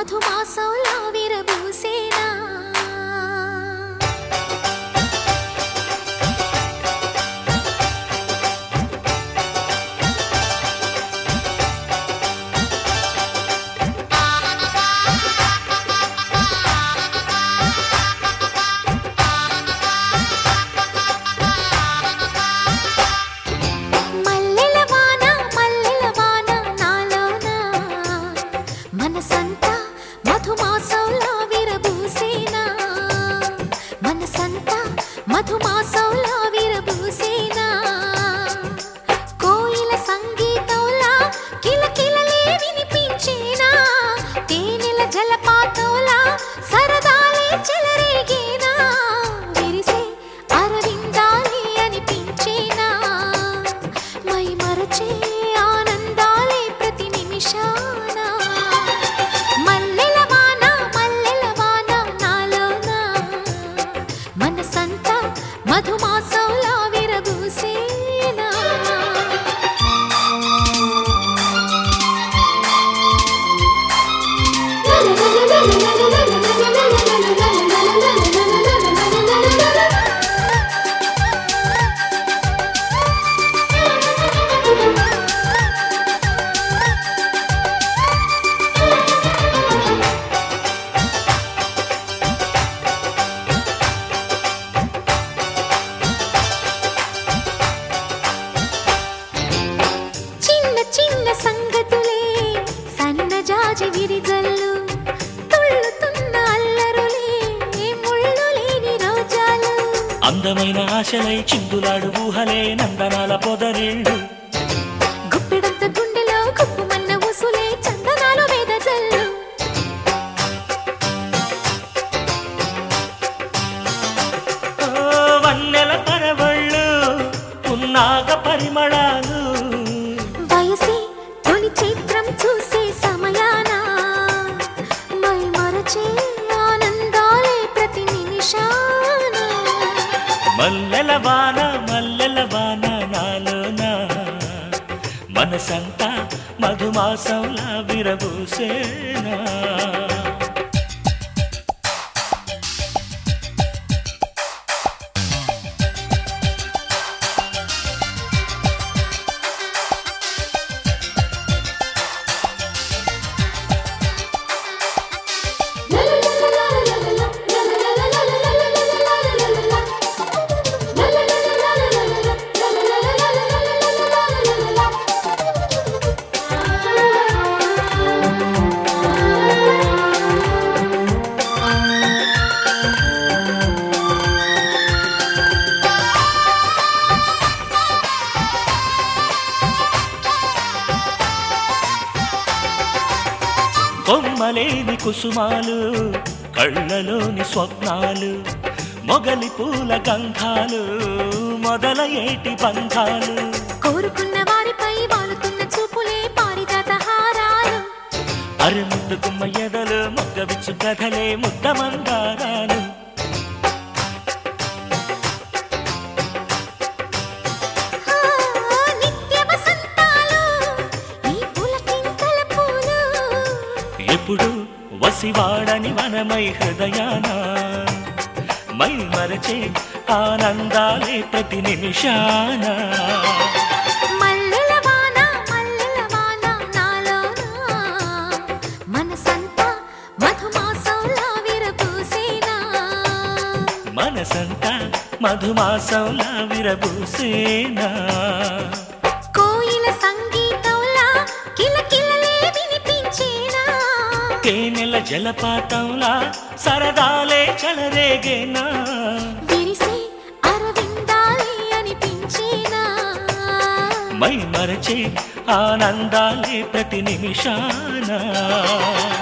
మధుమాసంలా విరబూసేనా మల్లెల వాన మల్లెల వాన నాలోన మనసంతా మధుమాసంలా విరబూసేనా మనసంతా మధుమాసంలా విరబూసేనా కోయిల సంగీతంలా కిలకిలలే వినిపించేనా తేనెల జలపాతంలా సరదాలే చెలరేగేనా విరిసే అరవిందాలే అనిపించేనా మై మరచే ఆనందాలే ప్రతి నిమిషాన మల్లెల వాన మల్లెల వాన నాలోన మనసంతా మధుమాసంలా విరబూసేనా చిన్న చిన్న సంగతులే సన్నజాజి విరిజల్లు తుళ్ళుతున్న అల్లరులే ముళ్ళు లేని రోజాలు అందమైన ఆశలై చిందులాడు ఊహలే నందనాల పొదరిళ్ళు గుప్పెడంత గుండెలో గుప్పుమన్న ఉసులే చందనాలు వేదజల్లు ఓ వన్నెల పరవళ్ళు ఉన్నాగ పరిమళాలు వయసి తొలి చిత్రం చూసే సమయాన మై మరచే ఆనందాలే ప్రతి నిమిషాన మల్లెల వాన మల్లెల వాన నాలోన మనసంతా మధుమాసంలా విరబూసేనా కొమ్మలేని కుసుమాలు కళ్ళలోని స్వప్నాలు మొగలి పూల గంధాలు మొదలయేటి బంధాలు కోరుకున్న వారిపై వాలుతున్న చూపులే పారిజాత హారాలు అరుముద్దు గుమ్మ ఎదలు మొగ్గవిచ్చు కథలే ముద్ద మందారాలు ఆ, నిత్య వసంతాలు ఈ పులకింతల పూలు ఎప్పుడు వసివాడని వనమై హృదయాన మై మరచే ఆనందాలే ప్రతి నిమిషాన మల్లెల వాన మల్లెల వాన నాలోన మనసంతా మధుమాసంలా విరబూసేనా మనసంతా మధుమాసంలా విరబూసేనా కోయిల సంగీతంలా కిలకిలలే వినిపించేనా తేనెల జలపాతంలా సరదాలే చలరేగేనా విరిసే అరవిందాలే అనిపించేనా మై మరచే ఆనందాలే ప్రతి నిమిషాన